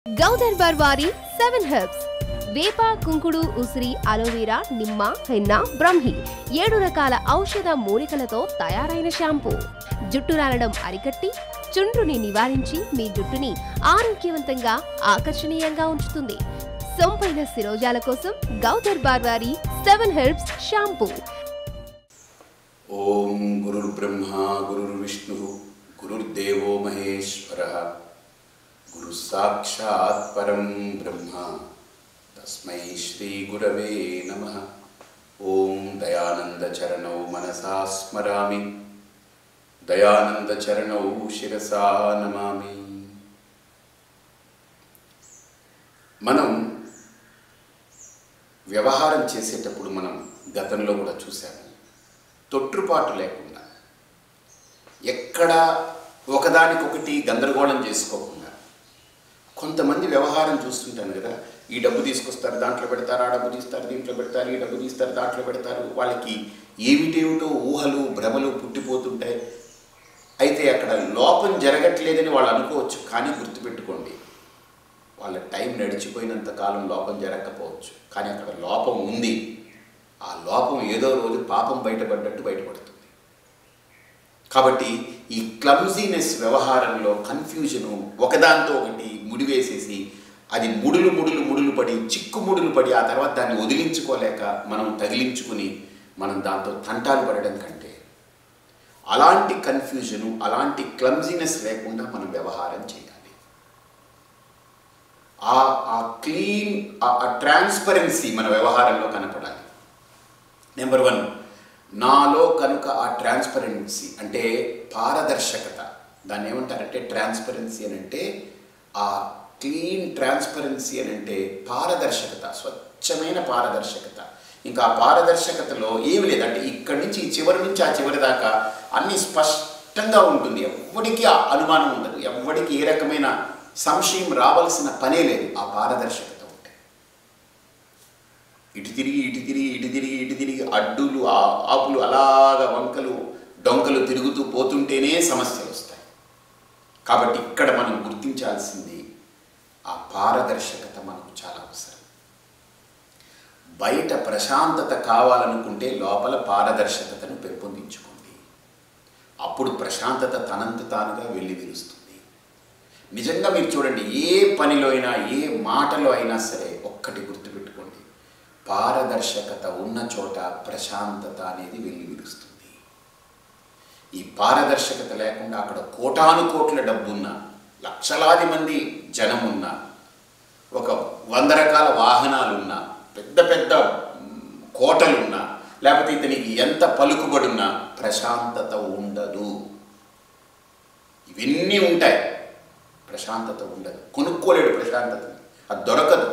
గౌదర్బార్ వారి seven herbs వేప కుంకుడు ఉసిరి అలోవెరా నిమ్మ హెన్న బ్రహ్మి ఏడు రకాల ఔషధ మూలికలతో తయారైన షాంపూ జుట్టు రాలడం అరికట్టి చుండ్రుని నివారించి మీ జుట్టుని ఆరోగ్యవంతంగా ఆకర్షణీయంగా ఉంచుతుంది సొంపైన శిరోజాల కోసం గౌదర్బార్ వారి సెవెన్ హెర్బ్స్ షాంపూ ఓం గురుర్బ్రహ్మ గురుర్విష్ణు గురుర్దేవో మహేశ్వర గురు సాక్షాత్ పరం బ్రహ్మ తస్మై శ్రీ గురవే నమ ఓం దయానంద చరణౌ మనసా స్మరామి దయానంద చరణౌ శిరసా నమామి మనం వ్యవహారం చేసేటప్పుడు మనం గతంలో కూడా చూసాము తొట్టుపాటు లేకుండా ఎక్కడ ఒకదానికొకటి గందరగోళం చేసుకోకుండా కొంతమంది వ్యవహారం చూస్తుంటాను కదా ఈ డబ్బు తీసుకొస్తారు దాంట్లో పెడతారు ఆ డబ్బు తీస్తారు దీంట్లో పెడతారు ఈ డబ్బు తీస్తారు దాంట్లో పెడతారు వాళ్ళకి ఏమిటేమిటో ఊహలు భ్రమలు పుట్టిపోతుంటాయి అయితే అక్కడ లోపం జరగట్లేదని వాళ్ళు అనుకోవచ్చు కానీ గుర్తుపెట్టుకోండి వాళ్ళ టైం నడిచిపోయినంత కాలం లోపం జరగకపోవచ్చు కానీ అక్కడ లోపం ఉంది ఆ లోపం ఏదో రోజు పాపం బయటపడ్డట్టు బయటపడుతుంది కాబట్టి ఈ క్లమ్జీనెస్ వ్యవహారంలో కన్ఫ్యూజను ఒకదాంతో ఒకటి ముడివేసేసి అది ముడులు ముడులు ముడులు పడి చిక్కు ముడులు పడి ఆ తర్వాత దాన్ని వదిలించుకోలేక మనం తగిలించుకుని మనం దాంతో తంటాలు పడడం కంటే అలాంటి కన్ఫ్యూజను అలాంటి క్లమ్జీనెస్ లేకుండా మనం వ్యవహారం చేయాలి ఆ ఆ క్లీన్ ఆ ట్రాన్స్పరెన్సీ మన వ్యవహారంలో కనపడాలి నెంబర్ వన్ నాలో కనుక ఆ ట్రాన్స్పరెన్సీ అంటే పారదర్శకత దాన్ని ఏమంటారంటే ట్రాన్స్పరెన్సీ అని అంటే ఆ క్లీన్ ట్రాన్స్పరెన్సీ అని అంటే పారదర్శకత స్వచ్ఛమైన పారదర్శకత ఇంకా ఆ పారదర్శకతలో ఏమి లేదు అంటే ఇక్కడి నుంచి ఈ చివరి నుంచి ఆ చివరి దాకా అన్ని స్పష్టంగా ఉంటుంది ఎవ్వడికి ఆ అనుమానం ఉండదు ఎవ్వడికి ఏ రకమైన సంశయం రావాల్సిన పనే లేదు ఆ పారదర్శకత ఉంటే ఇటు తిరిగి ఇటు తిరిగి ఇటు తిరిగి ఇటు తిరిగి అడ్డులు ఆ ఆపులు అలాగ వంకలు డొంకలు తిరుగుతూ పోతుంటేనే సమస్యలు వస్తాయి కాబట్టి ఇక్కడ మనం గుర్తించాల్సింది ఆ పారదర్శకత మనకు చాలా అవసరం బయట ప్రశాంతత కావాలనుకుంటే లోపల పారదర్శకతను పెంపొందించుకోండి అప్పుడు ప్రశాంతత తనంత తానుగా వెళ్ళి విరుస్తుంది నిజంగా మీరు చూడండి ఏ పనిలో అయినా ఏ మాటలో అయినా సరే ఒక్కటి గుర్తుపెట్టుకోండి పారదర్శకత ఉన్న చోట ప్రశాంతత అనేది వెళ్ళి విరుస్తుంది ఈ పారదర్శకత లేకుండా అక్కడ కోటాను కోట్ల డబ్బున్నా లక్షలాది మంది జనం ఉన్నా ఒక వంద రకాల వాహనాలున్నా పెద్ద పెద్ద కోటలున్నా లేకపోతే ఇతనికి ఎంత పలుకుబడున్నా ప్రశాంతత ఉండదు ఇవన్నీ ఉంటాయి ప్రశాంతత ఉండదు కొనుక్కోలేడు ప్రశాంతతని అది దొరకదు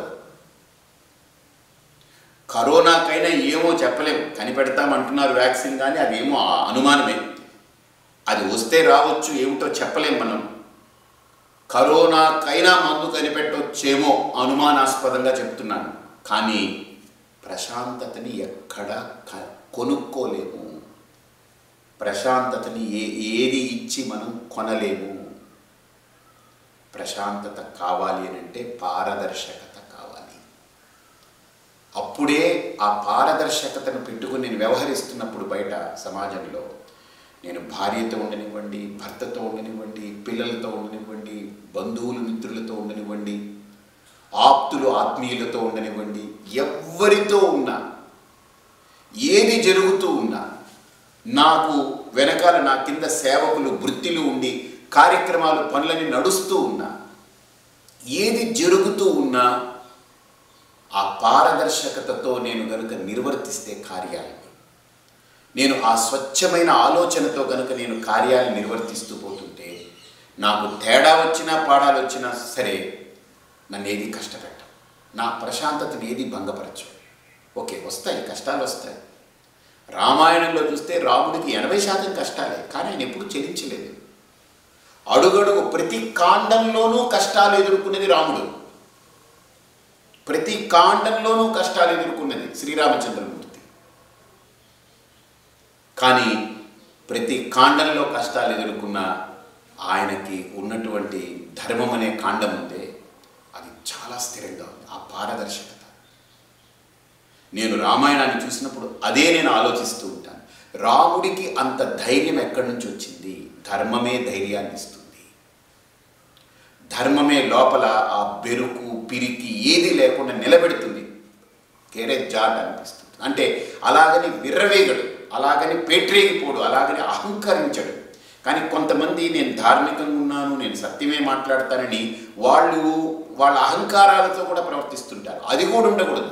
కరోనాకైనా ఏమో చెప్పలేం కనిపెడతామంటున్నారు వ్యాక్సిన్ కానీ అదేమో ఆ అనుమానమే అది వస్తే రావచ్చు ఏమిటో చెప్పలేం మనం కరోనాకైనా మందు కనిపెట్టవచ్చేమో అనుమానాస్పదంగా చెప్తున్నాను కానీ ప్రశాంతతని ఎక్కడ క- కొనుక్కోలేము ప్రశాంతతని ఏ ఏది ఇచ్చి మనం కొనలేము ప్రశాంతత కావాలి అని అంటే పారదర్శకత కావాలి అప్పుడే ఆ పారదర్శకతను పెట్టుకుని నేను వ్యవహరిస్తున్నప్పుడు బయట సమాజంలో నేను భార్యతో ఉండనివ్వండి భర్తతో ఉండనివ్వండి పిల్లలతో ఉండనివ్వండి బంధువులు మిత్రులతో ఉండనివ్వండి ఆప్తులు ఆత్మీయులతో ఉండనివ్వండి ఎవ్వరితో ఉన్నా ఏది జరుగుతూ ఉన్నా నాకు వెనకాల నా కింద సేవకులు వృత్తిలు ఉండి కార్యక్రమాలు పనులని నడుస్తూ ఉన్నా ఏది జరుగుతూ ఉన్నా ఆ పారదర్శకతతో నేను గనుక నిర్వర్తిస్తే కార్యాలని నేను ఆ స్వచ్ఛమైన ఆలోచనతో గనుక నేను కార్యాలు నిర్వర్తిస్తూ పోతుంటే నాకు తేడా వచ్చినా పాడాలు వచ్చినా సరే నన్ను ఏది కష్టపెట్టం నా ప్రశాంతతను ఏది భంగపరచు ఓకే వస్తాయి కష్టాలు వస్తాయి రామాయణంలో చూస్తే రాముడికి ఎనభై శాతం కష్టాలే కానీ ఆయన ఎప్పుడు చెల్లించలేదు అడుగడుగు ప్రతి కాండంలోనూ కష్టాలు ఎదుర్కొన్నది రాముడు ప్రతి కాండంలోనూ కష్టాలు ఎదుర్కొన్నది శ్రీరామచంద్రమూర్తి కానీ ప్రతి కాండంలో కష్టాలు ఎదుర్కొన్న ఆయనకి ఉన్నటువంటి ధర్మం అనే కాండం ఉందే అది చాలా స్థిరంగా ఉంది ఆ పారదర్శకత నేను రామాయణాన్ని చూసినప్పుడు అదే నేను ఆలోచిస్తూ ఉంటాను రాముడికి అంత ధైర్యం ఎక్కడి నుంచి వచ్చింది ధర్మమే ధైర్యాన్ని ఇస్తుంది ధర్మమే లోపల ఆ బెరుకు పిరికి ఏది లేకుండా నిలబెడుతుంది కేరే జాట్ అనిపిస్తుంది అంటే అలాగని విర్రవేగడు అలాగని పేట్రేగిపోడు అలాగని అహంకరించడు కానీ కొంతమంది నేను ధార్మికంగా ఉన్నాను నేను సత్యమే మాట్లాడతానని వాళ్ళు వాళ్ళ అహంకారాలతో కూడా ప్రవర్తిస్తుంటారు అది కూడా ఉండకూడదు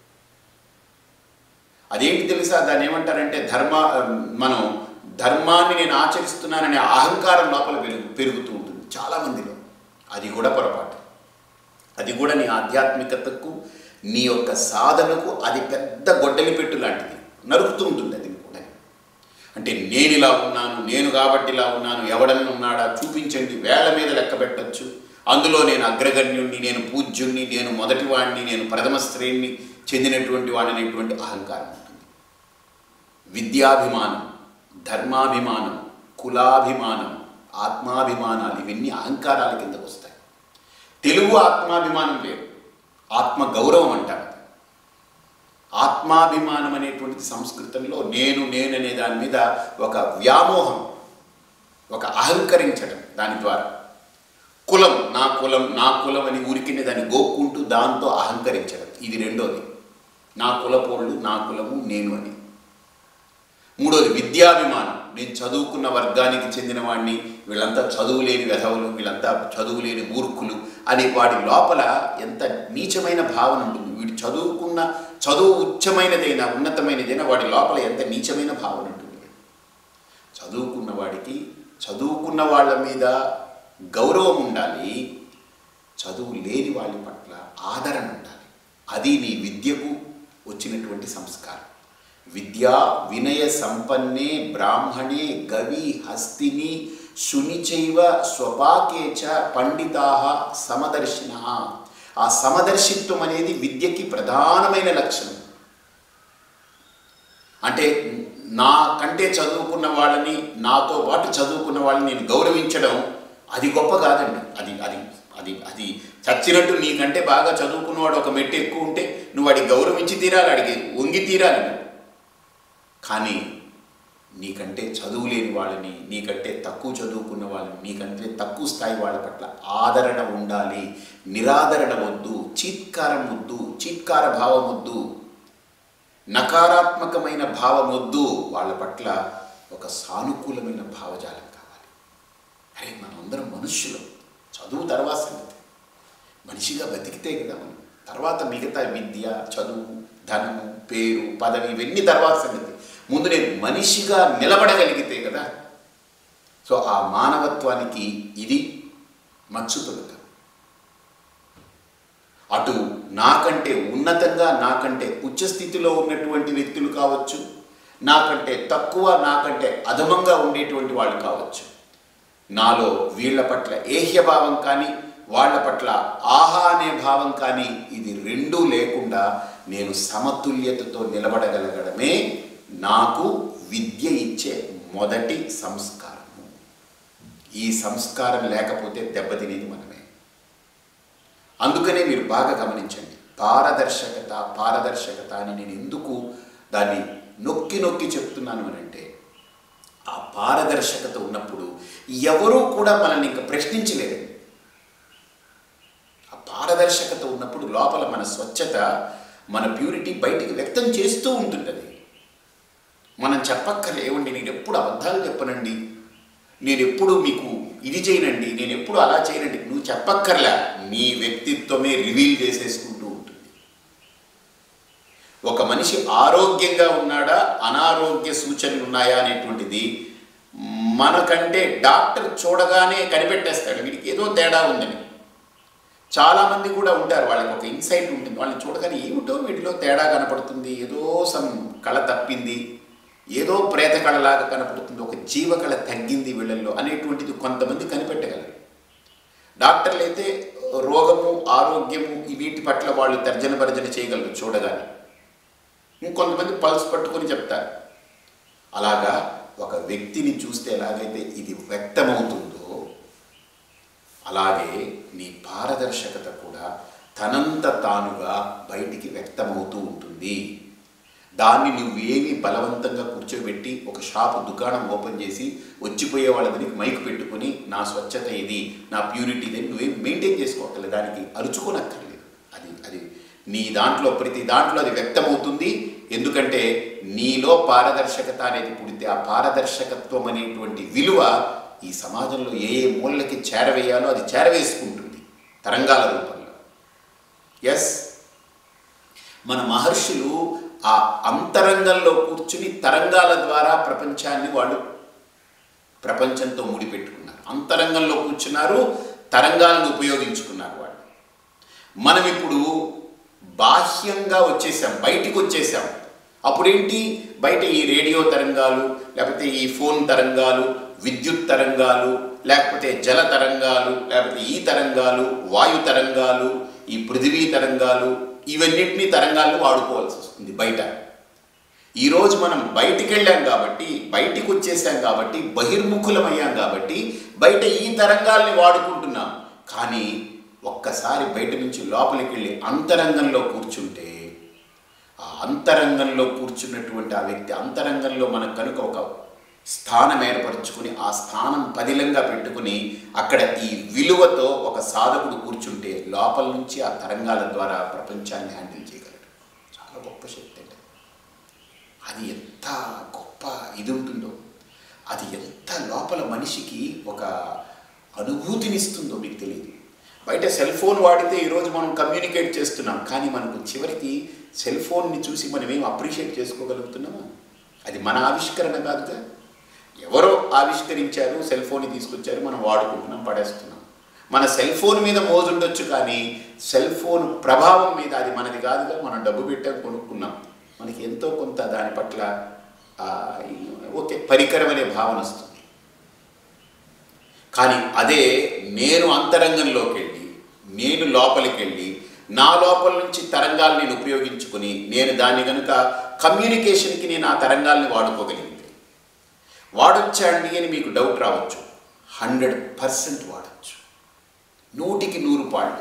అదేంటి తెలుసా దాన్ని ఏమంటారంటే ధర్మ మనం ధర్మాన్ని నేను ఆచరిస్తున్నాననే అహంకారం లోపల పెరుగు పెరుగుతూ ఉంటుంది చాలామందిలో అది కూడా పొరపాటు అది కూడా నీ ఆధ్యాత్మికతకు నీ యొక్క సాధనకు అది పెద్ద గొడ్డలి పెట్టు లాంటిది నరుకుతూ ఉంటుంది అది కూడా అంటే నేను ఇలా ఉన్నాను నేను కాబట్టి ఇలా ఉన్నాను ఎవడన్నా ఉన్నాడా చూపించండి వేళ్ల మీద లెక్క పెట్టచ్చు అందులో నేను అగ్రగణ్యుణ్ణి నేను పూజ్యుణ్ణి నేను మొదటివాణ్ణి నేను ప్రథమ శ్రేణిని చెందినటువంటి వాడనేటువంటి అహంకారం ఉంటుంది విద్యాభిమానం ధర్మాభిమానం కులాభిమానం ఆత్మాభిమానాలు ఇవన్నీ అహంకారాల కిందకు వస్తాయి తెలుగు ఆత్మాభిమానం వేరు ఆత్మ గౌరవం అంటారు ఆత్మాభిమానం అనేటువంటి సంస్కృతంలో నేను నేననే దాని మీద ఒక వ్యామోహం ఒక అహంకరించడం దాని ద్వారా కులం నా కులం నా కులం అని ఊరికినే దాన్ని గోక్కుంటూ దాంతో అహంకరించడం ఇది రెండోది నా కులపోళ్ళు నా కులము నేను అని మూడోది విద్యాభిమానం నేను చదువుకున్న వర్గానికి చెందిన వాడిని వీళ్ళంతా చదువులేని వెధవులు వీళ్ళంతా చదువులేని మూర్ఖులు అని వాడి లోపల ఎంత నీచమైన భావన ఉంటుంది వీడు చదువుకున్న చదువు ఉచ్చమైనదైనా ఉన్నతమైనదైనా వాడి లోపల ఎంత నీచమైన భావన ఉంటుంది చదువుకున్న వాడికి చదువుకున్న వాళ్ళ మీద గౌరవం ఉండాలి చదువు లేని వాళ్ళ పట్ల ఆదరణ ఉండాలి అది నీ విద్యకు వచ్చినటువంటి సంస్కారం విద్యా వినయ సంపన్నే బ్రాహ్మణే గవి హస్తిని శునిచైవ స్వపాకేచ పండితా సమదర్శిన ఆ సమదర్శిత్వం అనేది విద్యకి ప్రధానమైన లక్షణం అంటే నాకంటే చదువుకున్న వాళ్ళని నాతో పాటు చదువుకున్న వాళ్ళని నేను గౌరవించడం అది గొప్ప కాదండి అది అది అది అది చచ్చినట్టు నీకంటే బాగా చదువుకున్నవాడు ఒక మెట్టు ఎక్కువ ఉంటే నువ్వు వాడికి గౌరవించి తీరాలి అడిగి వంగి తీరాలి నువ్వు కానీ నీకంటే చదువు లేని వాళ్ళని నీకంటే తక్కువ చదువుకున్న వాళ్ళని నీకంటే తక్కువ స్థాయి వాళ్ళ పట్ల ఆదరణ ఉండాలి నిరాదరణ వద్దు చీత్కారం వద్దు చీత్కార భావం వద్దు నకారాత్మకమైన భావం వద్దు వాళ్ళ పట్ల ఒక సానుకూలమైన భావజాలం కావాలి అరే మనందరం మనుష్యులం చదువు తర్వాత సంగతి మనిషిగా బతికితే కదా మనం తర్వాత మిగతా విద్య చదువు ధనము పేరు పదవి ఇవన్నీ తర్వాత సంగతి ముందు నేను మనిషిగా నిలబడగలిగితే కదా సో ఆ మానవత్వానికి ఇది మచ్చుతులక అటు నాకంటే ఉన్నతంగా నాకంటే ఉచ్చ స్థితిలో ఉన్నటువంటి వ్యక్తులు కావచ్చు నాకంటే తక్కువ నాకంటే అధమంగా ఉండేటువంటి వాళ్ళు కావచ్చు నాలో వీళ్ళ పట్ల ఏహ్యభావం కానీ వాళ్ళ పట్ల ఆహా అనే భావం కానీ ఇది రెండూ లేకుండా నేను సమతుల్యతతో నిలబడగలగడమే నాకు విద్య ఇచ్చే మొదటి సంస్కారము ఈ సంస్కారం లేకపోతే దెబ్బతినేది మనమే అందుకనే మీరు బాగా గమనించండి పారదర్శకత పారదర్శకత అని నేను ఎందుకు దాన్ని నొక్కి నొక్కి చెప్తున్నాను అని అంటే ఆ పారదర్శకత ఉన్నప్పుడు ఎవరూ కూడా మనల్ని ఇంకా ప్రశ్నించలేరండి ఆ పారదర్శకత ఉన్నప్పుడు లోపల మన స్వచ్ఛత మన ప్యూరిటీ బయటికి వ్యక్తం చేస్తూ ఉంటుంది అది మనం చెప్పక్కర్లేవండి నేను ఎప్పుడు అబద్ధాలు చెప్పనండి నేను ఎప్పుడు మీకు ఇది చేయనండి నేను ఎప్పుడు అలా చేయనండి నువ్వు చెప్పక్కర్లా నీ వ్యక్తిత్వమే రివీల్ చేసేసుకుంటూ ఉంటుంది ఒక మనిషి ఆరోగ్యంగా ఉన్నాడా అనారోగ్య సూచనలు ఉన్నాయా అనేటువంటిది మనకంటే డాక్టర్ చూడగానే కనిపెట్టేస్తాడు వీడికి ఏదో తేడా ఉందని చాలామంది కూడా ఉంటారు వాళ్ళకి ఒక ఇన్సైట్ ఉంటుంది వాళ్ళని చూడగానే ఏమిటో వీటిలో తేడా కనపడుతుంది ఏదో సమ్ కళ తప్పింది ఏదో ప్రేత కళలాగా కనపడుతుంది ఒక జీవకళ తగ్గింది వీళ్ళల్లో అనేటువంటిది కొంతమంది కనిపెట్టగలరు డాక్టర్లు అయితే రోగము ఆరోగ్యము ఈ వీటి పట్ల వాళ్ళు తర్జన భర్జన చేయగలరు చూడగానే ఇంకొంతమంది పల్స్ పట్టుకొని చెప్తారు అలాగా ఒక వ్యక్తిని చూస్తే ఎలాగైతే ఇది వ్యక్తమవుతుందో అలాగే నీ పారదర్శకత కూడా తనంత తానుగా బయటికి వ్యక్తమవుతూ ఉంటుంది దాన్ని నువ్వేమి బలవంతంగా కూర్చోబెట్టి ఒక షాపు దుకాణం ఓపెన్ చేసి వచ్చిపోయే వాళ్ళ దగ్గరికి మైక్ పెట్టుకుని నా స్వచ్ఛత ఇది నా ప్యూరిటీ ఇది అని నువ్వేం మెయింటైన్ చేసుకోవట్లేదు దానికి అరుచుకోనక్కర్లేదు అది అది నీ దాంట్లో ప్రతి దాంట్లో అది వ్యక్తమవుతుంది ఎందుకంటే నీలో పారదర్శకత అనేది పుడితే ఆ పారదర్శకత్వం అనేటువంటి విలువ ఈ సమాజంలో ఏ ఏ మూలకి చేరవేయాలో అది చేరవేసుకుంటుంది తరంగాల రూపంలో ఎస్ మన మహర్షులు ఆ అంతరంగంలో కూర్చుని తరంగాల ద్వారా ప్రపంచాన్ని వాళ్ళు ప్రపంచంతో ముడిపెట్టుకున్నారు అంతరంగంలో కూర్చున్నారు తరంగాలను ఉపయోగించుకున్నారు వాళ్ళు మనం ఇప్పుడు బాహ్యంగా వచ్చేసాం బయటికి వచ్చేసాం అప్పుడేంటి బయట ఈ రేడియో తరంగాలు లేకపోతే ఈ ఫోన్ తరంగాలు విద్యుత్ తరంగాలు లేకపోతే జల తరంగాలు లేకపోతే ఈ తరంగాలు వాయు తరంగాలు ఈ పృథివీ తరంగాలు ఇవన్నిటినీ తరంగాలను వాడుకోవాల్సి వస్తుంది బయట ఈరోజు మనం బయటికి వెళ్ళాం కాబట్టి బయటికి వచ్చేసాం కాబట్టి బహిర్ముఖులమయ్యాం కాబట్టి బయట ఈ తరంగాల్ని వాడుకుంటున్నాం కానీ ఒక్కసారి బయట నుంచి లోపలికి వెళ్ళి అంతరంగంలో కూర్చుంటే ఆ అంతరంగంలో కూర్చున్నటువంటి ఆ వ్యక్తి అంతరంగంలో మనకు కనుక ఒక స్థానం ఏర్పరచుకుని ఆ స్థానం పదిలంగా పెట్టుకుని అక్కడ ఈ విలువతో ఒక సాధకుడు కూర్చుంటే లోపల నుంచి ఆ తరంగాల ద్వారా ప్రపంచాన్ని హ్యాండిల్ చేయగలడు చాలా గొప్ప శక్తి అండి అది ఎంత గొప్ప ఇది ఉంటుందో అది ఎంత లోపల మనిషికి ఒక అనుభూతినిస్తుందో మీకు తెలియదు బయట సెల్ ఫోన్ వాడితే ఈరోజు మనం కమ్యూనికేట్ చేస్తున్నాం కానీ మనకు చివరికి సెల్ ఫోన్ని చూసి మనం ఏం అప్రిషియేట్ చేసుకోగలుగుతున్నామా అది మన ఆవిష్కరణ కాదుగా ఎవరో ఆవిష్కరించారు సెల్ ఫోన్ని తీసుకొచ్చారు మనం వాడుకుంటున్నాం పడేస్తున్నాం మన సెల్ ఫోన్ మీద మోజు ఉండొచ్చు కానీ సెల్ ఫోన్ ప్రభావం మీద అది మనది కాదుగా మనం డబ్బు పెట్టాం కొనుక్కున్నాం మనకి ఎంతో కొంత దాని పట్ల ఆ, ఓకే పరికరం అనే భావన వస్తుంది కానీ అదే నేను అంతరంగంలోకి వెళ్ళి నేను లోపలికి వెళ్ళి నా లోపల నుంచి తరంగాలు నేను ఉపయోగించుకుని నేను దాన్ని కనుక కమ్యూనికేషన్కి నేను ఆ తరంగాల్ని వాడుకోగలిగితే వాడొచ్చా అండి అని మీకు డౌట్ రావచ్చు హండ్రెడ్ పర్సెంట్ వాడచ్చు నూటికి నూరు పాళ్ళు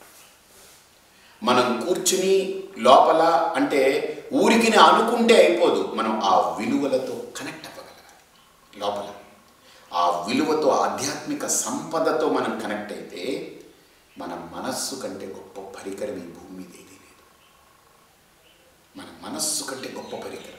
మనం కూర్చుని లోపల అంటే ఊరికి అనుకుంటే అయిపోదు మనం ఆ విలువలతో కనెక్ట్ అవ్వగలగాలి లోపల ఆ విలువతో ఆధ్యాత్మిక సంపదతో మనం కనెక్ట్ అయితే మన మనస్సు కంటే గొప్ప పరికరం ఈ భూమి మీద ఏదీ లేదు మన మనస్సు కంటే గొప్ప పరికరం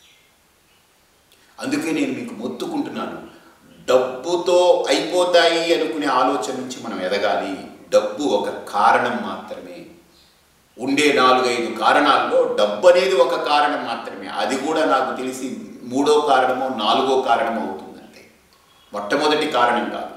అందుకే నేను మీకు మొత్తుకుంటున్నాను డబ్బుతో అయిపోతాయి అనుకునే ఆలోచన నుంచి మనం ఎదగాలి డబ్బు ఒక కారణం మాత్రమే ఉండే నాలుగైదు కారణాల్లో డబ్బు అనేది ఒక కారణం మాత్రమే అది కూడా నాకు తెలిసి మూడో కారణమో నాలుగో కారణమో అవుతుందంటే మొట్టమొదటి కారణం కాదు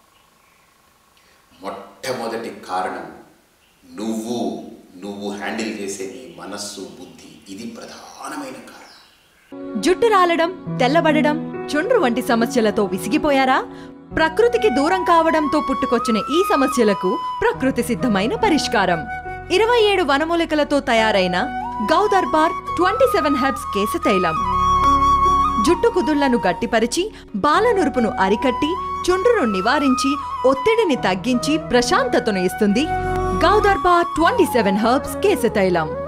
మొట్టమొదటి కారణం నువ్వు నువ్వు హ్యాండిల్ చేసే నీ మనస్సు బుద్ధి ఇది ప్రధానమైన కారణం జుట్టు రాలడం తెల్లబడడం చుండ్రు వంటి సమస్యలతో విసిగిపోయారా ప్రకృతికి దూరం కావడంతో పుట్టుకొచ్చిన ఈ సమస్యలకు ప్రకృతి సిద్ధమైన పరిష్కారం ఇరవై ఏడు వనమూలికలతో తయారైన గౌదర్బార్ ట్వంటీ సెవెన్ హెర్బ్స్ కేశ తైలం జుట్టు కుదుళ్లను గట్టిపరిచి బాలనురుపును అరికట్టి చుండ్రును నివారించి ఒత్తిడిని తగ్గించి ప్రశాంతతను ఇస్తుంది గౌదర్బార్ ట్వంటీ సెవెన్ హెర్బ్స్ కేశ తైలం